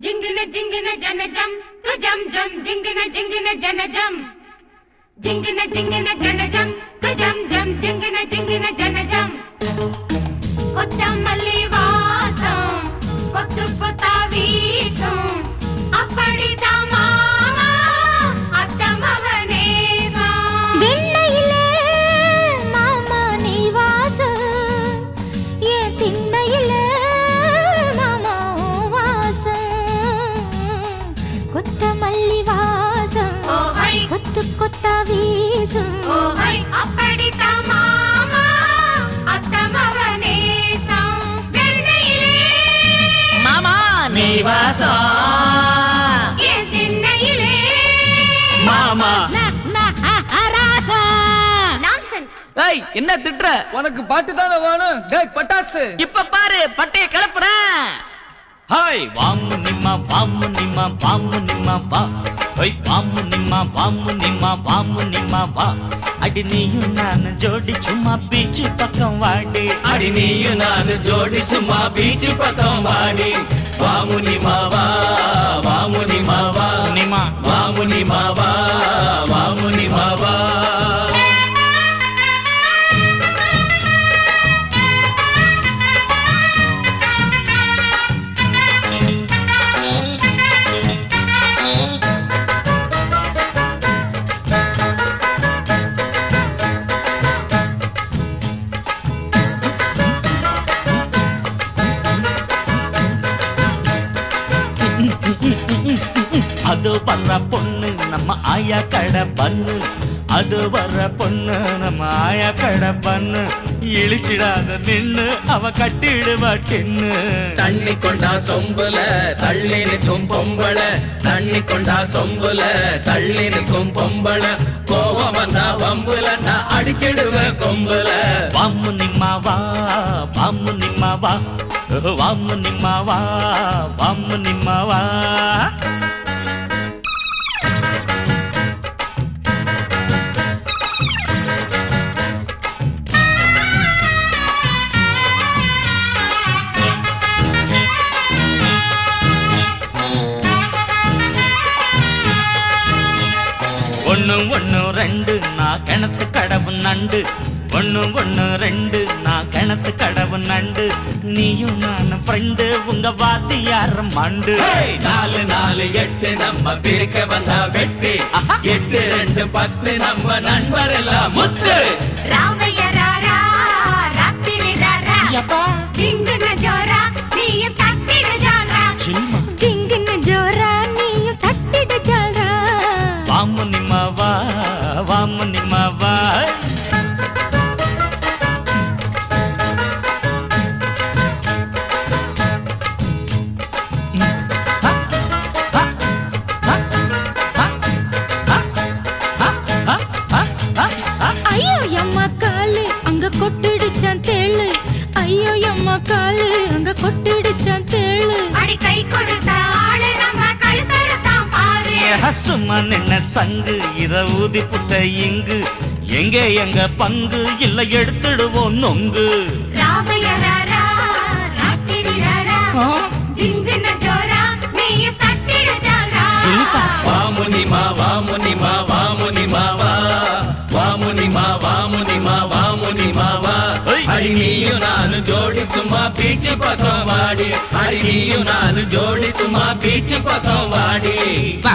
జింగిన జింగిన జన జం కుజం జం జింగిన జింగిన జన జం జింగిన జింగిన జన జం కుజం జం జింగిన జింగిన జన జం కొత్త మల్లి వాసం కొత్త కొత్త వీసం అప్పడితమా అత్తమవనేసా வெண்ணையிலே மாமா நீ வாசம் என் திண்ணையிலே மாமா உன் வாசம் கொத்தமல்லி வாசம் ఓ హై கொத்து கொத்தா வீசும் ఓ హై అప్పడితమా అత్తమవనేసా వెన్నైలే மாமா நீ வாசம் ఏ తిన్నైలే மாமா నాన్సెన్స్ ஏய் என்ன திட்டுற உனக்கு பாட்டு தானே வேணும் டேய் பட்டாசு இப்ப பாரு பட்டைய கிளப்புறேன் ஹாய் வாமு நிம்மா வாமு நிம்மா வாமு நிம்மா வா ஹோய் வாமு நிம்மா வாமு நிம்மா வாமு நிம்மா வா அடி நீயும் நான் ஜோடி சும்மா பீச்சு பக்கம் வாடி அடி நீயும் நானு ஜோடி சும்மா பீச்சு பக்கம் வாடி வாமுனி மாவா வாமுனி மாவா நிம்மா வாமுனி மாவா வாமுனி மாவா அது வர்ற பொண்ணு நம்ம ஆயா கடை பண்ணு அது வர்ற பொண்ணு நம்ம ஆயா கடை பண்ணு இழிச்சிடாத நின்னு அவ கட்டிடுவா டின்னு தண்ணி கொண்டா சொம்புல தள்ளி நிற்கும் பொம்பள தண்ணி கொண்டா சொம்புல தள்ளி நிற்கும் பொம்பள கோவம் வந்தா வம்புல நான் அடிச்சிடுவேன் கொம்புல வாமு நிம்மா வா வாமு நிம்மா வா ஓ, வாமு நிம்மா வா வாமு நிம்மா வா ஒண்ணு ஒண்ணு ரெண்டு நான் கிணத்து கடவு நண்டு ஒண்ணு ஒண்ணு ரெண்டு நான் கிணத்து கடவு நண்டு நீயும் நானும் ஃப்ரெண்டு உங்க வாத்தியார மண்டு ஹேய், நாலு நாலு எட்டு நம்ம பிரிக்க வந்தா வெட்டி ஆஹா. எட்டு ரெண்டு பத்து நம்ம நண்பர் எல்லாம் முத்து రామయ్య రారా రాత్రి రారా யப்பா జింగున జోరా నీయం తట్టిడ జారా சில்மா ஜிங்குன்னு ஜோரா நீயும் தட்டிடு ஜால்ரா வாமு நிம்மா வா வாமு நிம்மா வா ஐயோ எம்மா காலு அங்க கொட்டிடுச்சான் தேளு ஐயோ எம்மா காலு அங்க கொட்டிடுச்சான் தேளு அடி கை கொடுத்த ஆளு நம்ம கழுத்தறுத்தான் பாரு சும்மா நின்ன சங்கு இத ஊதி புட்ட இங்கு எங்க எங்க பங்கு இல்ல எடுத்துடுவோம் நொங்கு రామయ్య రారా రాత్రి రారా ஆ, జింగున జోరా నీయం తట్టిడ జారా இல்லப்பா. வாமுனி மா வாமுனி மா வாமுனி மாவா வாமுனி மா வாமுனி மா வாமுனி மாவா ஏய். அடி நீயும் நானும் ஜோடி சும்மா பீச்சு பக்கம் வாடி அடி நீயும் நானும் ஜோடி சும்மா பீச்சு பக்கம் வாடி வா